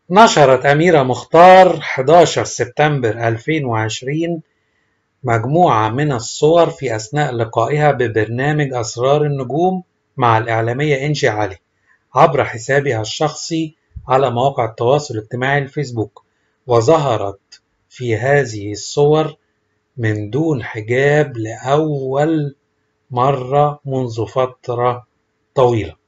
نشرت أميرة مختار 11 سبتمبر 2020 مجموعة من الصور في أثناء لقائها ببرنامج أسرار النجوم مع الإعلامية إنجي علي عبر حسابها الشخصي على مواقع التواصل الاجتماعي الفيسبوك وظهرت في هذه الصور من دون حجاب لأول مرة منذ فترة طويلة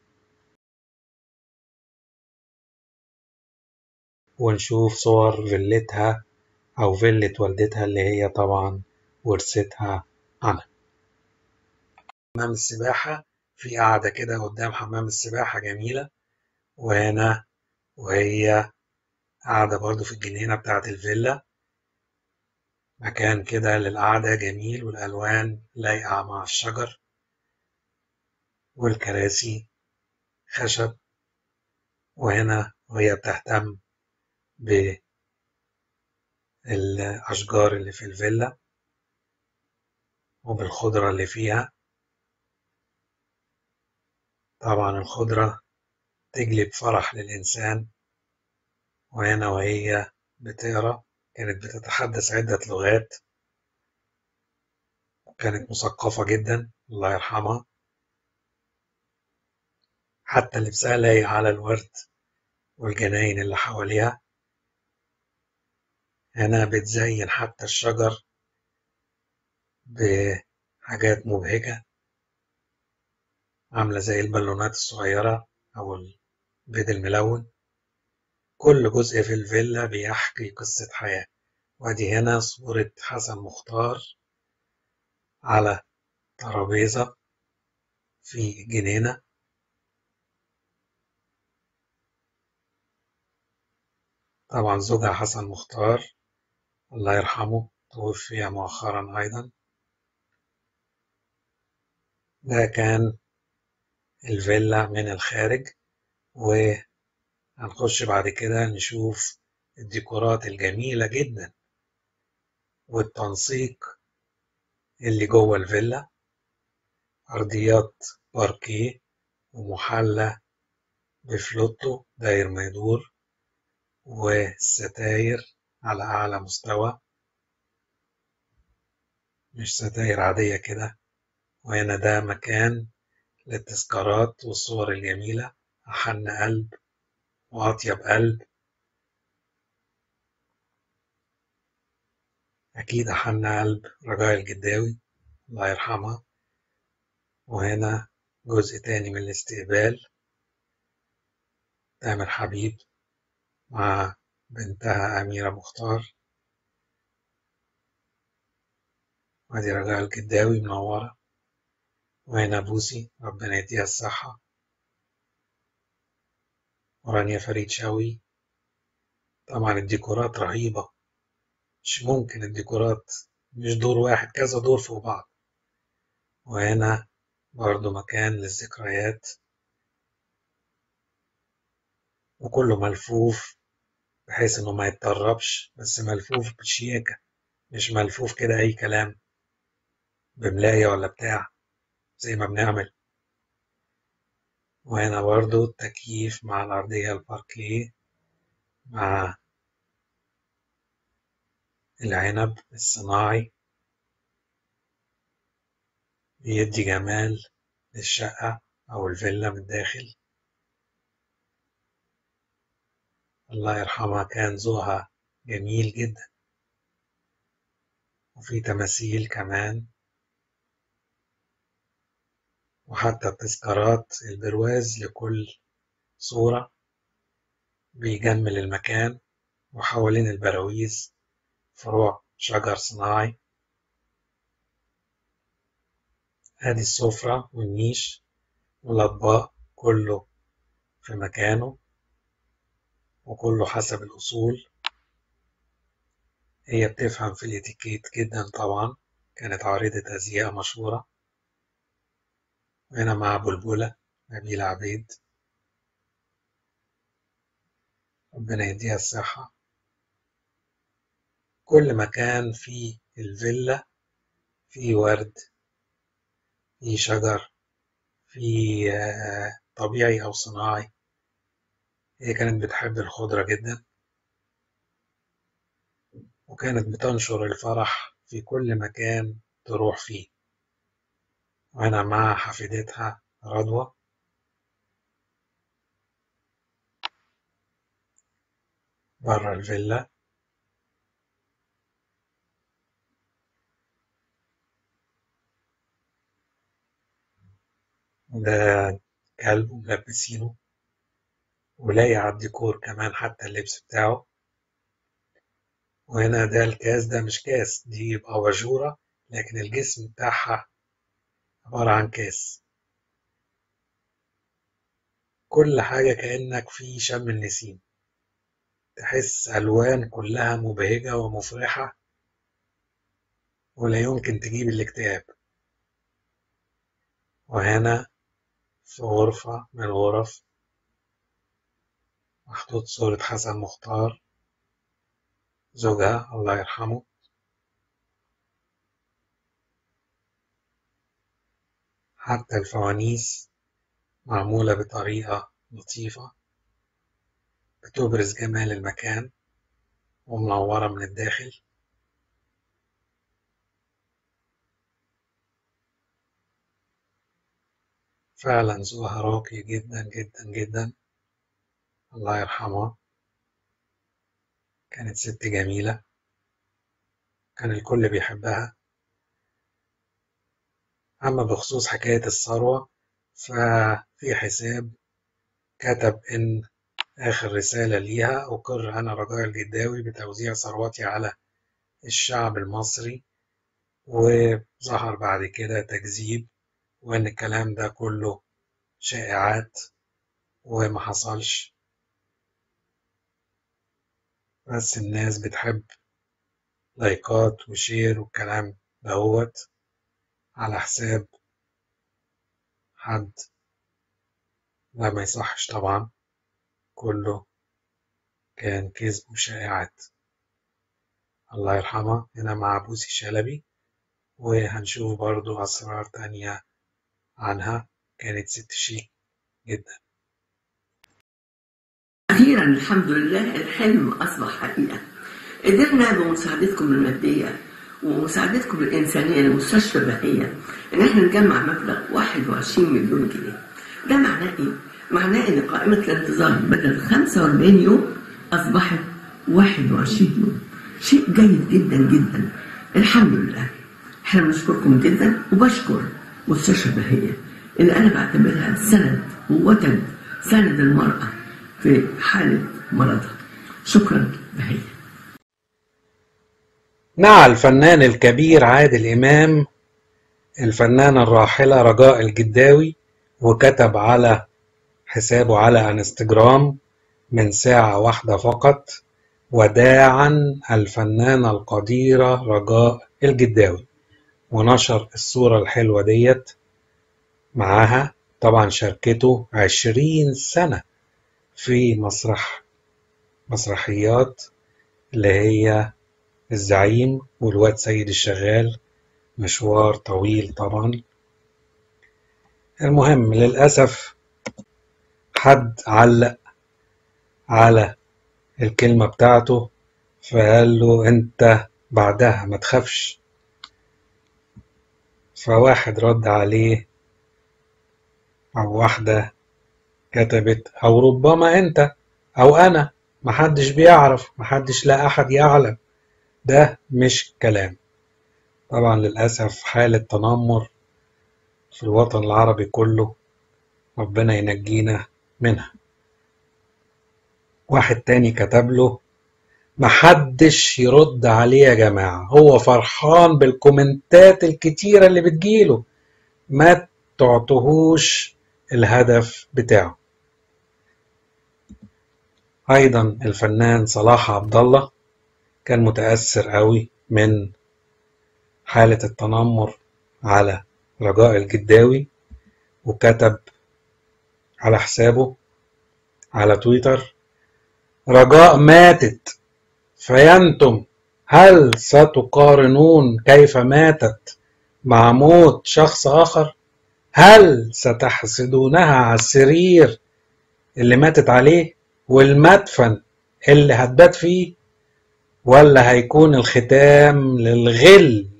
ونشوف صور فيلتها أو فيلة والدتها اللي هي طبعا ورثتها عنها حمام السباحة في قاعدة كده قدام حمام السباحة جميلة وهنا وهي قاعدة برضو في الجنينة بتاعة الفيلا مكان كده للقعدة جميل والألوان لايقة مع الشجر والكراسي خشب وهنا وهي بتهتم بالأشجار اللي في الفيلا وبالخضرة اللي فيها طبعا الخضرة تجلب فرح للإنسان وهنا وهي بتقرأ كانت بتتحدث عدة لغات كانت مثقفة جدا الله يرحمها حتى لبسها لايق على الورد والجناين اللي حواليها هنا بتزين حتى الشجر بحاجات مبهجة عاملة زي البالونات الصغيرة أو البيض الملون كل جزء في الفيلا بيحكي قصة حياة وادي هنا صورة حسن مختار على ترابيزة في جنينة طبعا زوجها حسن مختار الله يرحمه توفي مؤخرا أيضا ده كان الفيلا من الخارج وهنخش بعد كده نشوف الديكورات الجميلة جدا والتنسيق اللي جوه الفيلا أرضيات باركيه ومحلى بفلوتو داير ما يدور والستاير على أعلى مستوى مش ستاير عادية كده وهنا ده مكان للتذكارات والصور الجميلة أحن قلب وأطيب قلب أكيد أحن قلب رجاء الجداوي الله يرحمها وهنا جزء تاني من الاستقبال تامر حبيب مع بنتها أميرة مختار وادي رجاء الجداوي منورة وهنا بوسي ربنا يديها الصحة ورانيا فريد شوقي طبعا الديكورات رهيبة مش ممكن الديكورات مش دور واحد كذا دور فوق بعض وهنا برضو مكان للذكريات وكله ملفوف بحيث انه ما يتطربش بس ملفوف بشياكة مش ملفوف كده اي كلام بملاية ولا بتاع زي ما بنعمل وهنا برضو التكييف مع الأرضية الباركيه مع العنب الصناعي بيدي جمال للشقة أو الفيلا من الداخل الله يرحمها كان ذوقها جميل جدا وفي تماثيل كمان وحتى التذكارات البرواز لكل صورة بيجمل المكان وحوالين البراويز فروع شجر صناعي ادي السفرة والنيش والأطباق كله في مكانه وكله حسب الأصول هي بتفهم في الاتيكيت جدا طبعا كانت عارضة أزياء مشهورة وهنا مع بلبلة نبيل عبيد ربنا يديها الصحة كل مكان في الفيلا في ورد في شجر في طبيعي أو صناعي هي كانت بتحب الخضرة جدا وكانت بتنشر الفرح في كل مكان تروح فيه وأنا مع حفيدتها رضوى برا الفيلا ده كلب وملبسينه ولاقي على الديكور كمان حتى اللبس بتاعه وهنا ده الكاس ده مش كاس دي يبقى باجورة لكن الجسم بتاعها عبارة عن كاس كل حاجة كأنك في شم النسيم تحس ألوان كلها مبهجة ومفرحة ولا يمكن تجيب الاكتئاب وهنا في غرفة من الغرف محطوط صورة حسن مختار زوجها الله يرحمه حتى الفوانيس معمولة بطريقة لطيفة بتبرز جمال المكان ومنورة من الداخل فعلا ذوقها راقي جدا جدا جدا الله يرحمها كانت ست جميلة كان الكل بيحبها أما بخصوص حكاية الثروة ففي حساب كتب إن آخر رسالة ليها أقر أنا رجاء الجداوي بتوزيع ثروتي على الشعب المصري وظهر بعد كده تكذيب وإن الكلام ده كله شائعات وما حصلش بس الناس بتحب لايكات وشير والكلام دهوت على حساب حد لا ما يصحش طبعا كله كان كذب وشائعات الله يرحمها هنا مع بوسي شلبي وهنشوف برضو أسرار تانية عنها كانت ست شيك جدا أخيرا الحمد لله الحلم أصبح حقيقة قدرنا بمساعدتكم المادية ومساعدتكم الإنسانية لمستشفى بهية إن إحنا نجمع مبلغ 21 مليون جنيه ده معناه إيه؟ معناه إن قائمة الانتظار بدل 45 يوم أصبحت 21 يوم شيء جيد جدا جدا الحمد لله احنا بنشكركم جدا وبشكر مستشفى بهية اللي أنا بعتبرها سند ووتد سند المرأة في حالة مرضها شكرا بهية مع الفنان الكبير عادل إمام الفنانة الراحلة رجاء الجداوي وكتب على حسابه على انستجرام من ساعة واحدة فقط وداعا الفنانة القديرة رجاء الجداوي ونشر الصورة الحلوة ديت معاها طبعا شاركته عشرين سنة في مسرح مسرحيات اللي هي الزعيم والواد سيد الشغال مشوار طويل طبعا المهم للأسف حد علق على الكلمة بتاعته فقال له انت بعدها ما تخافش فواحد رد عليه أو واحدة كتبت أو ربما أنت أو أنا محدش بيعرف محدش لا أحد يعلم ده مش كلام طبعا للأسف حالة تنمر في الوطن العربي كله ربنا ينجينا منها واحد تاني كتب له محدش يرد عليه يا جماعة هو فرحان بالكومنتات الكتيرة اللي بتجيله ما تعطهوش الهدف بتاعه أيضا الفنان صلاح عبد الله كان متأثر قوي من حالة التنمر على رجاء الجداوي وكتب على حسابه على تويتر رجاء ماتت فينتم هل ستقارنون كيف ماتت مع موت شخص آخر هل ستحسدونها على السرير اللي ماتت عليه والمدفن اللي هتبات فيه ولا هيكون الختام للغل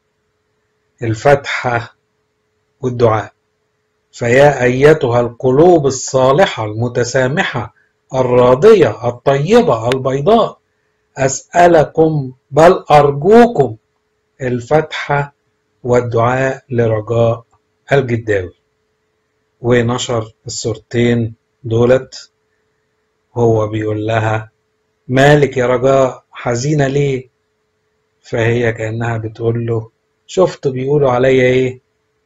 الفتحة والدعاء فيا أيتها القلوب الصالحة المتسامحة الراضية الطيبة البيضاء أسألكم بل أرجوكم الفتحة والدعاء لرجاء الجداوي ونشر الصورتين دولت هو بيقول لها مالك يا رجاء حزينة ليه فهي كأنها بتقول له شفت بيقولوا عليا ايه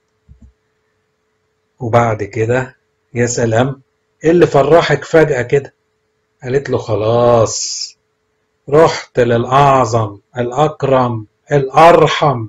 وبعد كده يا سلام ايه اللي فرحك فجأة كده قالت له خلاص رحت للأعظم الأكرم الأرحم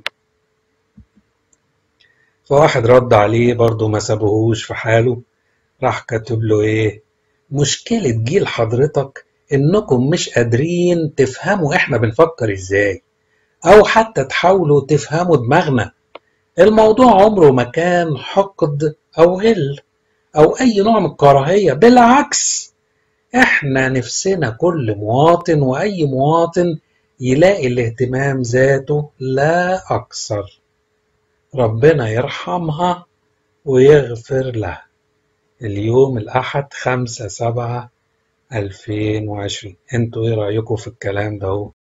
فواحد رد عليه برضه ما سابهوش في حاله راح كاتب له ايه مشكلة جيل حضرتك انكم مش قادرين تفهموا احنا بنفكر ازاي او حتى تحاولوا تفهموا دماغنا الموضوع عمره ما كان حقد او غل او اي نوع من الكراهية بالعكس احنا نفسنا كل مواطن واي مواطن يلاقي الاهتمام ذاته لا اكثر ربنا يرحمها ويغفر لها اليوم الأحد خمسة سبعة ألفين وعشرين انتوا ايه رأيكم في الكلام ده